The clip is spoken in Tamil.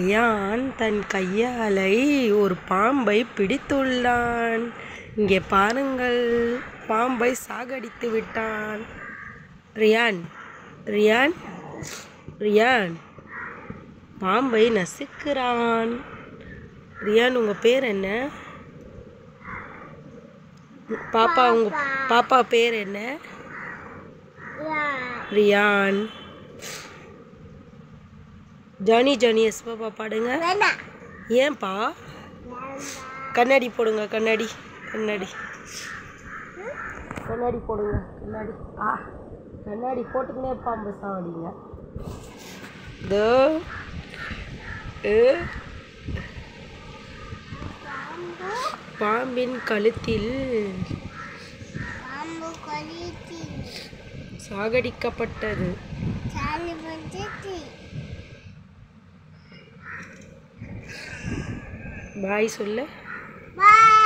யான் தன் கையாலை ஒரு பாம்பை பிடித்துள்ளான் இங்கே பாருங்கள் பாம்பை சாகடித்து விட்டான் ரியான் ரியான் ரியான் பாம்பை நசுக்கிறான் ரியான் உங்கள் பேர் என்ன பாப்பா உங்கள் பாப்பா பேர் என்ன Ryan Johnny Johnny yes papa பாடுங்க ஏன்பா கண்ணாடி போடுங்க கண்ணாடி கண்ணாடி கண்ணாடி போடுங்க கண்ணாடி ஆ கண்ணாடி போட்டுக்கினே பாம்பு சாவடிங்க இதோ ஏ. பாம்பின் கழுத்தில் பாம்பு கொலிச்சு சாகடிக்கப்பட்டது சாலி வந்துச்சு பாய் சொல்லு பாய்